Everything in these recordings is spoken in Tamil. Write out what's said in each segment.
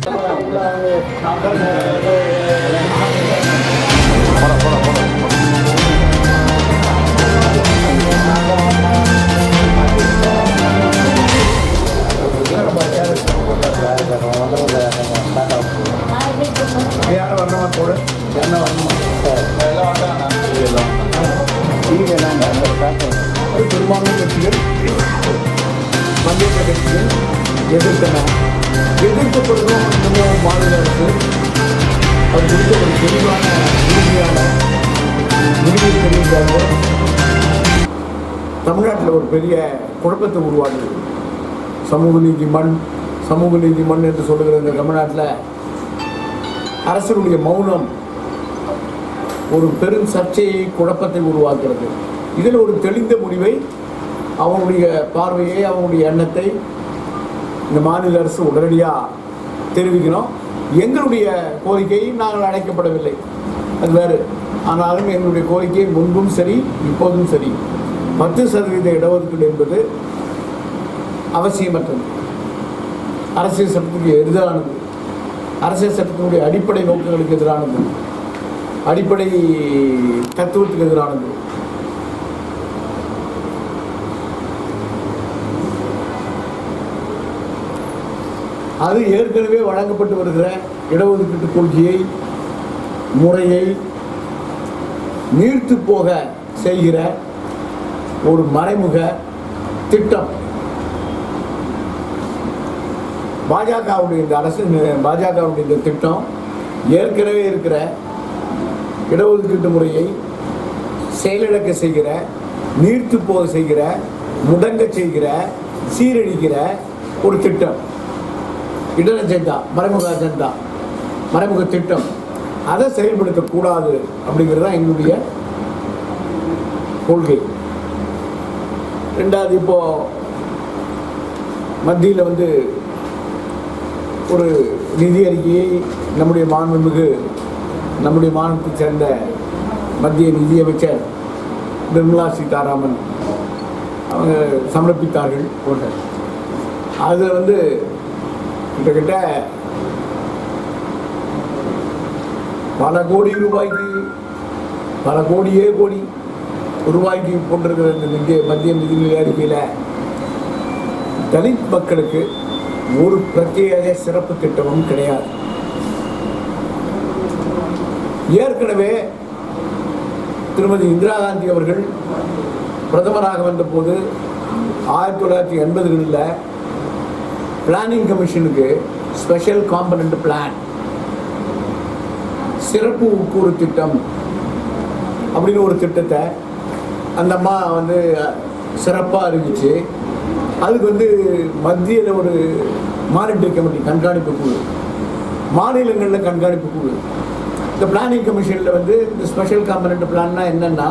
யாரும் வரணுமா கூட என்ன வரணுமா அது பெரும்பான்மை கட்சிகள் மத்திய கட்சிகள் எதிர்த்தன எதிர்க்கப்படுறோம் நம்ம மாநில அரசு அது குறித்த ஒரு தெளிவான உறுதியான முடிவை தெரிவித்தாங்க தமிழ்நாட்டில் ஒரு பெரிய குழப்பத்தை உருவாக்குது சமூக நீதி மண் சமூக நீதி மண் என்று சொல்லுகிற இந்த தமிழ்நாட்டில் அரசனுடைய மௌனம் ஒரு பெரும் சர்ச்சையை குழப்பத்தை உருவாக்குறது இதில் ஒரு தெளிந்த முடிவை அவனுடைய பார்வையை அவனுடைய எண்ணத்தை இந்த மாநில அரசு உடனடியாக தெரிவிக்கணும் எங்களுடைய கோரிக்கை நாங்கள் அழைக்கப்படவில்லை அது வேறு ஆனாலும் எங்களுடைய கோரிக்கை முன்பும் சரி இப்போதும் சரி பத்து சதவீத இடஒதுக்கீடு என்பது அவசியமற்றது அரசியல் சட்டத்துக்கு எதிரானது அரசியல் சட்டத்தினுடைய அடிப்படை நோக்கங்களுக்கு எதிரானது அடிப்படை தத்துவத்துக்கு எதிரானது அது ஏற்கனவே வழங்கப்பட்டு வருகிற இடஒதுக்கீட்டு கொள்கையை முறையை நீர்த்து போக செய்கிற ஒரு மறைமுக திட்டம் பாஜகவுடைய இந்த அரசு பாஜகவுடைய இந்த திட்டம் ஏற்கனவே இருக்கிற இடஒதுக்கீட்டு முறையை செயலிழக்க செய்கிற நீர்த்து போக செய்கிற முடங்க செய்கிற சீரழிக்கிற ஒரு திட்டம் இடர் அஜெண்டா மறைமுக அஜெண்டா மறைமுக திட்டம் அதை செயல்படுத்தக்கூடாது அப்படிங்கிறது தான் எங்களுடைய கொள்கை ரெண்டாவது இப்போ மத்தியில் வந்து ஒரு நிதி அறிக்கையை நம்முடைய மாண்புமிகு நம்முடைய மாநிலத்தைச் சேர்ந்த மத்திய நிதியமைச்சர் நிர்மலா சீதாராமன் அவங்க சமர்ப்பித்தார்கள் போன்ற அதில் வந்து கிட்டத்தட்ட பல கோடி ரூபாய்க்கு பல கோடியே கோடி ரூபாய்க்கு போட்டிருக்கிற இந்த நிதி மத்திய நிதிநிலை அறிக்கையில் தலித் மக்களுக்கு ஒரு பிரத்யேக சிறப்பு திட்டமும் கிடையாது ஏற்கனவே திருமதி இந்திரா காந்தி அவர்கள் பிரதமராக வந்தபோது ஆயிரத்தி தொள்ளாயிரத்தி எண்பதுகளில் பிளானிங் கமிஷனுக்கு ஸ்பெஷல் காம்பனண்ட் பிளான் சிறப்பு உட்கூறு திட்டம் அப்படின்னு ஒரு திட்டத்தை அந்த அம்மா வந்து சிறப்பாக அறிவிச்சு அதுக்கு வந்து மத்தியில் ஒரு மானிட்டரி கமிட்டி கண்காணிப்பு குழு மாநிலங்களில் கண்காணிப்பு குழு இந்த பிளானிங் கமிஷனில் வந்து இந்த ஸ்பெஷல் காம்பனண்ட் பிளான்னா என்னன்னா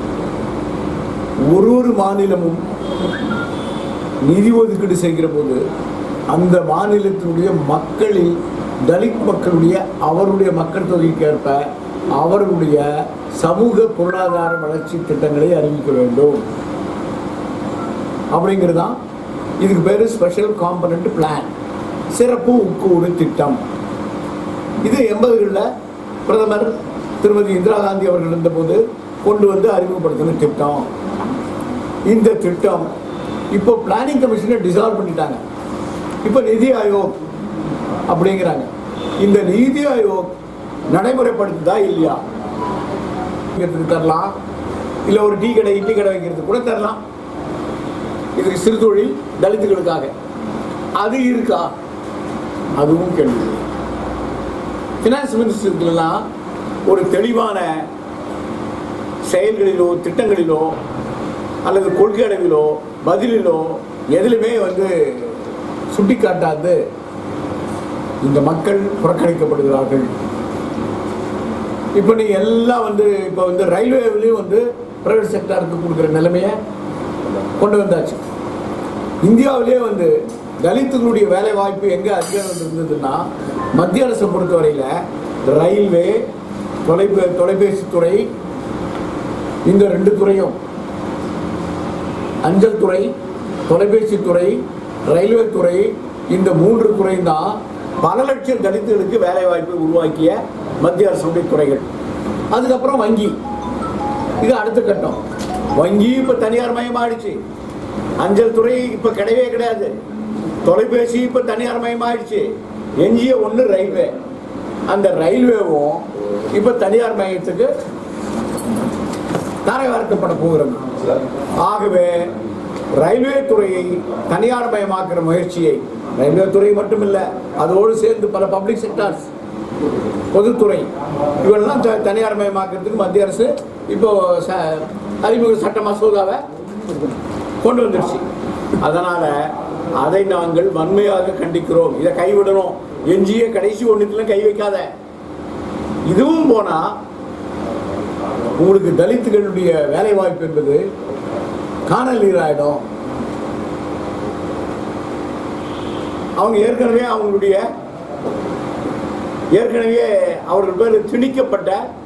ஒரு ஒரு மாநிலமும் நிதி ஒதுக்கீடு செய்கிற போது அந்த மாநிலத்தினுடைய மக்களில் தலித் மக்களுடைய அவருடைய மக்கள் தொகைக்கு ஏற்ப அவர்களுடைய சமூக பொருளாதார வளர்ச்சி திட்டங்களை அறிவிக்க வேண்டும் அப்படிங்கிறது தான் இதுக்கு பேர் ஸ்பெஷல் காம்பனண்ட் பிளான் சிறப்பு உட்கூடு திட்டம் இது எண்பதுகளில் பிரதமர் திருமதி இந்திரா காந்தி அவர்கள் இருந்தபோது கொண்டு வந்து அறிமுகப்படுத்தின திட்டம் இந்த திட்டம் இப்போ பிளானிங் கமிஷனை டிசால்வ் பண்ணிட்டாங்க இப்போ நிதி ஆயோக் அப்படிங்கிறாங்க இந்த நிதி ஆயோக் நடைமுறைப்படுத்துதா இல்லையா வைக்கிறதுக்கு தரலாம் இல்லை ஒரு டீ கடை இட்லி கடை வைக்கிறதுக்கு கூட தரலாம் இதுக்கு சிறு தொழில் தலித்துகளுக்காக அது இருக்கா அதுவும் கேள்வி ஃபினான்ஸ் மினிஸ்டருக்குலாம் ஒரு தெளிவான செயல்களிலோ திட்டங்களிலோ அல்லது கொள்கை அளவிலோ பதிலிலோ எதிலுமே வந்து சுட்டிக்காட்டாது இந்த மக்கள் புறக்கணிக்கப்படுகிறார்கள் இப்போ நீங்க எல்லாம் வந்து இப்போ வந்து ரயில்வேவிலையும் வந்து பிரைவேட் செக்டாருக்கு கொடுக்குற நிலைமையை கொண்டு வந்தாச்சு இந்தியாவிலே வந்து தலித்துகளுடைய வேலை வாய்ப்பு எங்கே அதிகம் இருந்ததுன்னா மத்திய அரசை பொறுத்தவரையில் ரயில்வே தொலைபே தொலைபேசி துறை இந்த ரெண்டு துறையும் அஞ்சல் துறை தொலைபேசி துறை ரயில்வே துறை இந்த மூன்று துறை தான் பல லட்சம் தலித்துகளுக்கு வேலை வாய்ப்பை உருவாக்கிய மத்திய அரசுடைய துறைகள் அதுக்கப்புறம் வங்கி இது அடுத்த கட்டம் வங்கி இப்போ தனியார் மயமாயிடுச்சு அஞ்சல் துறை இப்போ கிடையவே கிடையாது தொலைபேசி இப்போ தனியார் மயமாயிடுச்சு எஞ்சிய ஒன்று ரயில்வே அந்த ரயில்வேவும் இப்போ தனியார் மயத்துக்கு தாரை வார்க்கப்பட போகிறது ஆகவே ரயில்வே துறையை தனியார் மயமாக்குற முயற்சியை ரயில்வே துறை மட்டுமில்ல அதோடு சேர்ந்து பல பப்ளிக் செக்டார்ஸ் பொதுத்துறை இவெல்லாம் த- தனியார் மயமாக்குறதுக்கு மத்திய அரசு இப்போ ச அறிமுக சட்ட மசோதாவை கொண்டு வந்துருச்சு அதனால அதை நாங்கள் வன்மையாக கண்டிக்கிறோம் இதை கைவிடணும் எஞ்சிய கடைசி ஒன்றுத்துல கை வைக்காத இதுவும் போனா உங்களுக்கு தலித்துகளுடைய வேலை வாய்ப்பு என்பது காணல் நீராயிடும் அவங்க ஏற்கனவே அவங்களுடைய ஏற்கனவே அவர்கள் பேர் திணிக்கப்பட்ட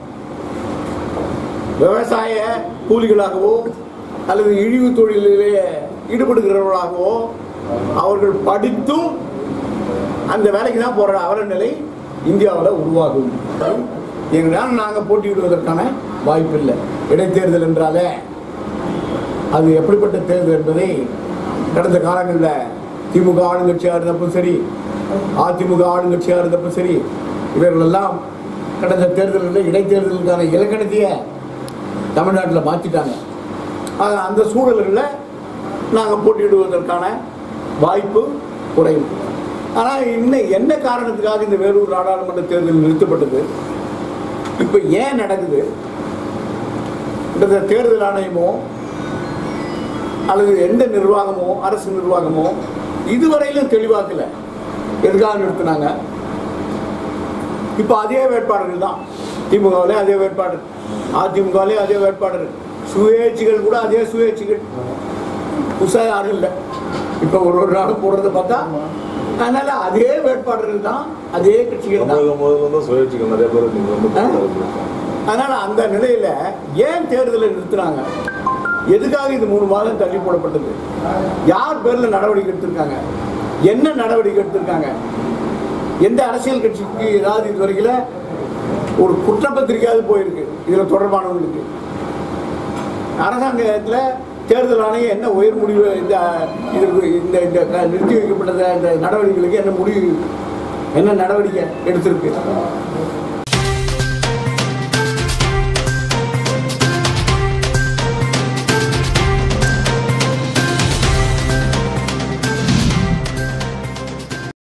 விவசாய கூலிகளாகவோ அல்லது இழிவு தொழிலிலே ஈடுபடுகிறவர்களாகவோ அவர்கள் படித்தும் அந்த வேலைக்கு தான் போகிற அவர நிலை இந்தியாவில் உருவாகும் எங்களால் நாங்கள் போட்டியிடுவதற்கான வாய்ப்பு இல்லை இடைத்தேர்தல் என்றாலே அது எப்படிப்பட்ட தேர்தல் என்பதை கடந்த காலங்களில் திமுக ஆளுங்கட்சியாக இருந்தப்போ சரி அதிமுக ஆளுங்கட்சியாக இருந்தப்போ சரி இவர்களெல்லாம் கடந்த தேர்தல்களில் இடைத்தேர்தலுக்கான இலக்கணத்தையே தமிழ்நாட்டில் மாற்றிட்டாங்க ஆக அந்த சூழல்களில் நாங்கள் போட்டியிடுவதற்கான வாய்ப்பு குறையும் ஆனால் இன்னும் என்ன காரணத்துக்காக இந்த வேலூர் நாடாளுமன்ற தேர்தல் நிறுத்தப்பட்டது இப்போ ஏன் நடக்குது இந்த தேர்தல் ஆணையமோ அல்லது எந்த நிர்வாகமோ அரசு நிர்வாகமோ இதுவரையிலும் தெளிவாக்கல எதுக்காக நிறுத்தினாங்க இப்போ அதே வேட்பாளர்கள் தான் திமுகவிலே அதே வேட்பாளர் அதிமுகவிலே அதே வேட்பாளர் சுயேட்சிகள் கூட அதே சுயேட்சிகள் புதுசாக யாரும் இல்லை இப்போ ஒரு ஒரு நாள் போடுறத பார்த்தா அதனால அதே வேட்பாளர்கள் தான் அதே கட்சிகள் தான் தமிழகம் முதல்ல தான் சுயேட்சிகள் நிறைய பேர் நீங்க வந்து பார்த்திருக்கீங்க. அதனால அந்த நிலையில ஏன் தேர்தலை நிறுத்துனாங்க எதுக்காக இது மூணு மாதம் தள்ளி போடப்பட்டது யார் பேர்ல நடவடிக்கை எடுத்திருக்காங்க என்ன நடவடிக்கை எடுத்திருக்காங்க எந்த அரசியல் கட்சிக்கு ஏதாவது இது வரைக்கும் ஒரு குற்றப்பத்திரிக்கையாவது போயிருக்கு இதுல தொடர்பானவங்களுக்கு அரசாங்கத்தில் தேர்தல் ஆணையம் என்ன உயர் முடிவு இந்த இதற்கு இந்த இந்த க- நிறுத்தி வைக்கப்பட்டத இந்த நடவடிக்கைகளுக்கு என்ன முடிவு என்ன நடவடிக்கை எடுத்திருக்கு